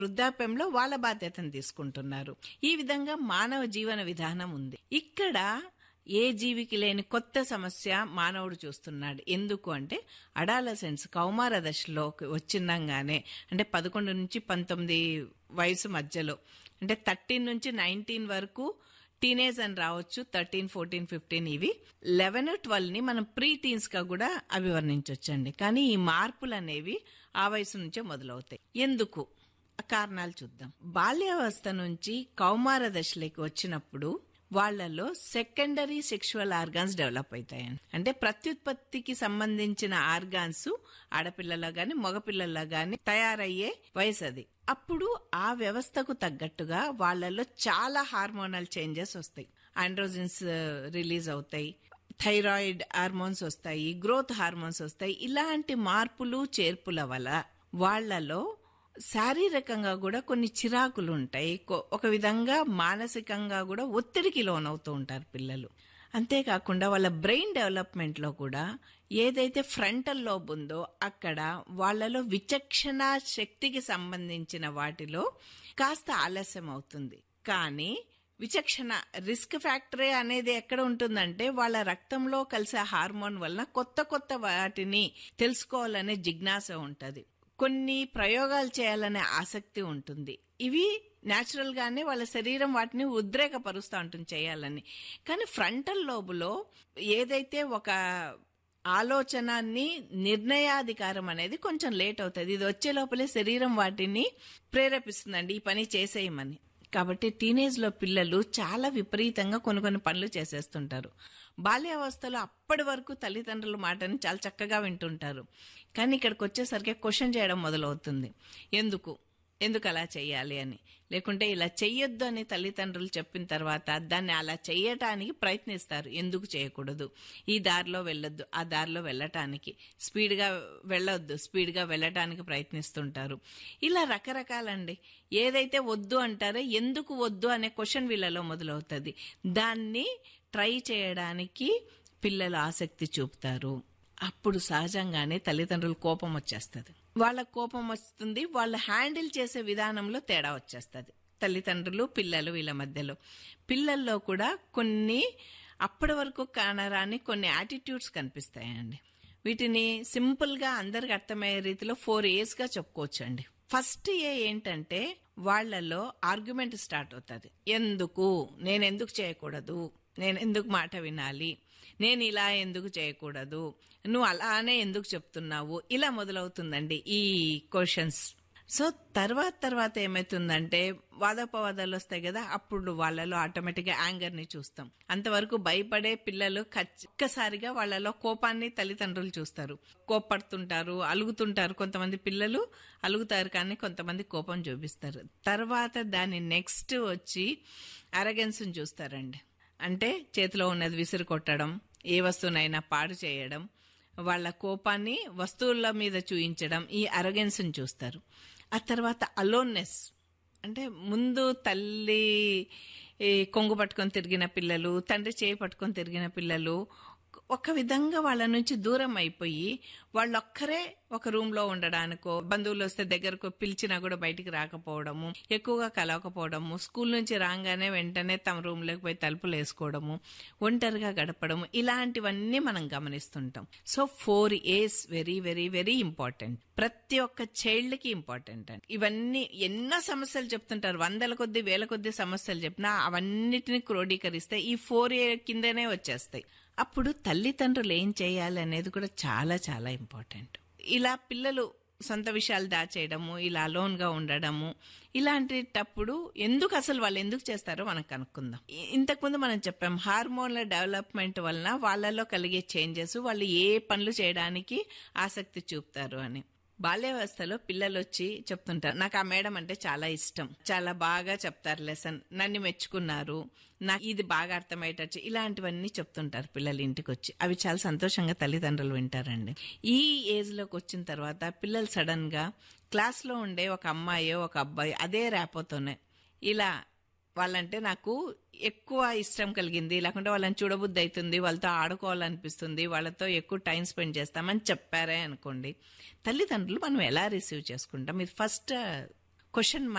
వృద్ధాప్యంలో వాళ్ళ బాధ్యతను తీసుకుంటున్నారు ఈ విధంగా మానవ జీవన విధానం ఉంది ఇక్కడ ఏ జీవికి లేని కొత్త సమస్య మానవుడు చూస్తున్నాడు ఎందుకు అంటే అడాలసెన్స్ కౌమార దశలో వచ్చిందంగానే అంటే పదకొండు నుంచి పంతొమ్మిది వయసు మధ్యలో అంటే థర్టీన్ నుంచి నైన్టీన్ వరకు టీనేజ్ అని రావచ్చు థర్టీన్ ఫోర్టీన్ ఫిఫ్టీన్ ఇవి లెవెన్ ట్వెల్వ్ ని మనం ప్రీ టీన్స్ గా కూడా అభివర్ణించవచ్చండి కానీ ఈ మార్పులు అనేవి ఆ వయసు నుంచే మొదలవుతాయి ఎందుకు ఆ కారణాలు చూద్దాం బాల్యావస్థ నుంచి కౌమార దశలోకి వచ్చినప్పుడు వాళ్ళలో సెకండరీ సెక్షువల్ ఆర్గాన్స్ డెవలప్ అవుతాయండి అంటే ప్రత్యుత్పత్తికి సంబంధించిన ఆర్గాన్స్ ఆడపిల్లల్లో గాని మగపిల్లల్లో గాని తయారయ్యే వయసు అది అప్పుడు ఆ వ్యవస్థకు తగ్గట్టుగా వాళ్ళలో చాలా హార్మోనల్ చేంజెస్ వస్తాయి ఆండ్రోజిన్స్ రిలీజ్ అవుతాయి థైరాయిడ్ హార్మోన్స్ వస్తాయి గ్రోత్ హార్మోన్స్ వస్తాయి ఇలాంటి మార్పులు చేర్పుల వల్ల వాళ్ళలో శారీరకంగా కూడా కొన్ని చిరాకులు ఉంటాయి కొ- ఒక విధంగా మానసికంగా కూడా ఒత్తిడికి లోనవుతూ ఉంటారు పిల్లలు అంతేకాకుండా వాళ్ళ బ్రెయిన్ డెవలప్మెంట్ లో కూడా ఏదైతే ఫ్రంటల్ లోబ్ ఉందో అక్కడ వాళ్ళలో విచక్షణ శక్తికి సంబంధించిన వాటిలో కాస్త ఆలస్యం అవుతుంది కానీ విచక్షణ రిస్క్ ఫ్యాక్టరీ అనేది ఎక్కడ ఉంటుందంటే వాళ్ళ రక్తంలో కలిసే హార్మోన్ వల్ల కొత్త కొత్త వాటిని తెలుసుకోవాలనే జిజ్ఞాస ఉంటది కొన్ని ప్రయోగాలు చేయాలనే ఆసక్తి ఉంటుంది ఇవి న్యాచురల్ గానే వాళ్ళ శరీరం వాటిని ఉద్రేకపరుస్తూ ఉంటుంది చేయాలని కానీ ఫ్రంటల్ లోబులో ఏదైతే ఒక ఆలోచనాన్ని నిర్ణయాధికారం అనేది కొంచెం లేట్ అవుతుంది ఇది వచ్చే లోపలే శరీరం వాటిని ప్రేరేపిస్తుందండి ఈ పని చేసేయమని కాబట్టి టీనేజ్ లో పిల్లలు చాలా విపరీతంగా కొన్ని కొన్ని పనులు చేసేస్తుంటారు బాల్యావస్థలో అప్పటి వరకు తల్లిదండ్రుల మాటని చాలా చక్కగా వింటుంటారు కానీ ఇక్కడికి వచ్చేసరికి క్వశ్చన్ చేయడం మొదలవుతుంది ఎందుకు ఎందుకు అలా చెయ్యాలి అని లేకుంటే ఇలా చెయ్యొద్దు అని తల్లిదండ్రులు చెప్పిన తర్వాత దాన్ని అలా చెయ్యటానికి ప్రయత్నిస్తారు ఎందుకు చేయకూడదు ఈ దారిలో వెళ్ళొద్దు ఆ దారిలో వెళ్ళటానికి స్పీడ్గా వెళ్ళొద్దు స్పీడ్గా వెళ్ళటానికి ప్రయత్నిస్తుంటారు ఇలా రకరకాలండి ఏదైతే వద్దు అంటారో ఎందుకు వద్దు అనే క్వశ్చన్ వీళ్ళలో మొదలవుతుంది దాన్ని ట్రై చేయడానికి పిల్లలు ఆసక్తి చూపుతారు అప్పుడు సహజంగానే తల్లిదండ్రులు కోపం వచ్చేస్తుంది వాళ్ళ కోపం వస్తుంది వాళ్ళు హ్యాండిల్ చేసే విధానంలో తేడా వచ్చేస్తుంది తల్లిదండ్రులు పిల్లలు వీళ్ళ మధ్యలో పిల్లల్లో కూడా కొన్ని అప్పటి వరకు కానరాని కొన్ని యాటిట్యూడ్స్ కనిపిస్తాయండి వీటిని సింపుల్ గా అందరికి అర్థమయ్యే రీతిలో ఫోర్ ఇయర్స్ గా చెప్పుకోవచ్చండి ఫస్ట్ ఏ ఏంటంటే వాళ్ళలో ఆర్గ్యుమెంట్ స్టార్ట్ అవుతుంది ఎందుకు నేను ఎందుకు చేయకూడదు నేను ఎందుకు మాట వినాలి నేను ఇలా ఎందుకు చేయకూడదు నువ్వు అలానే ఎందుకు చెప్తున్నావు ఇలా మొదలవుతుందండి ఈ క్వశ్చన్స్ సో తర్వాత తర్వాత ఏమైతుందంటే వాదోపవాదాలు వస్తాయి కదా అప్పుడు వాళ్ళలో ఆటోమేటిక్ గా యాంగర్ ని చూస్తాం అంతవరకు భయపడే పిల్లలు ఖచ్చి- ఒక్కసారిగా వాళ్ళలో కోపాన్ని తల్లిదండ్రులు చూస్తారు కోపడుతుంటారు అలుగుతుంటారు కొంతమంది పిల్లలు అలుగుతారు కానీ కొంతమంది కోపం చూపిస్తారు తర్వాత దాని నెక్స్ట్ వచ్చి అరగెన్స్ చూస్తారండి అంటే చేతిలో ఉన్నది విసిరి కొట్టడం ఏ వస్తువునైనా పాడు చేయడం వాళ్ళ కోపాన్ని వస్తువుల మీద చూయించడం ఈ అరగెన్స్ చూస్తారు ఆ తర్వాత అలోన్నెస్ అంటే ముందు తల్లి ఈ కొంగు పట్టుకొని తిరిగిన పిల్లలు తండ్రి చేయి పట్టుకొని తిరిగిన పిల్లలు ఒక విధంగా వాళ్ళ నుంచి దూరం అయిపోయి వాళ్ళొక్కరే ఒక రూమ్ లో ఉండడానికో బంధువులు వస్తే దగ్గరకు పిలిచినా కూడా బయటికి రాకపోవడము ఎక్కువగా కలవకపోవడము స్కూల్ నుంచి రాగానే వెంటనే తమ రూమ్ లోకి పోయి తలుపులు వేసుకోవడము ఒంటరిగా గడపడము ఇలాంటివన్నీ మనం గమనిస్తుంటాం so for us very very very important ప్రతి ఒక్క చైల్డ్ కి ఇంపార్టెంట్ అండి ఇవన్నీ ఎన్నో సమస్యలు చెప్తుంటారు వందల కొద్ది వేల కొద్ది సమస్యలు చెప్పినా అవన్నిటిని క్రోడీకరిస్తే ఈ ఫోర్ ఏ కిందనే వచ్చేస్తాయి అప్పుడు తల్లిదండ్రులు ఏం చేయాలి అనేది కూడా చాలా చాలా ఇంపార్టెంట్ ఇలా పిల్లలు సొంత విషయాలు దాచేయడము ఇలా అలోన్ గా ఉండడము ఇలాంటిటప్పుడు ఎందుకు అసలు వాళ్ళు ఎందుకు చేస్తారో మనం కనుక్కుందాం ఇ- ఇంతకుముందు మనం చెప్పాం హార్మోన్ల డెవలప్మెంట్ వలన వాళ్ళలో కలిగే చేంజెస్ వాళ్ళు ఏ పనులు చేయడానికి ఆసక్తి చూపుతారు అని బాల్యావస్థలో పిల్లలు వచ్చి చెప్తుంటారు నాకు ఆ మేడం అంటే చాలా ఇష్టం చాలా బాగా చెప్తారు లెసన్ నన్ను మెచ్చుకున్నారు నాకు ఇది బాగా అర్థమయ్యేటట్టు ఇలాంటివన్నీ చెప్తుంటారు పిల్లలు ఇంటికి వచ్చి అవి చాలా సంతోషంగా తల్లిదండ్రులు వింటారండి ఈ ఏజ్ లోకి వచ్చిన తర్వాత పిల్లలు సడన్ గా క్లాస్ లో ఉండే ఒక అమ్మాయో ఒక అబ్బాయి అదే రేపోతోనే ఇలా వాళ్ళంటే నాకు ఎక్కువ ఇష్టం కలిగింది లేకుంటే వాళ్ళని చూడబుద్ధి అవుతుంది వాళ్ళతో ఆడుకోవాలనిపిస్తుంది వాళ్ళతో ఎక్కువ టైం స్పెండ్ చేస్తామని చెప్పారే అనుకోండి తల్లిదండ్రులు మనం ఎలా రిసీవ్ చేసుకుంటాం ఇది ఫస్ట్ క్వశ్చన్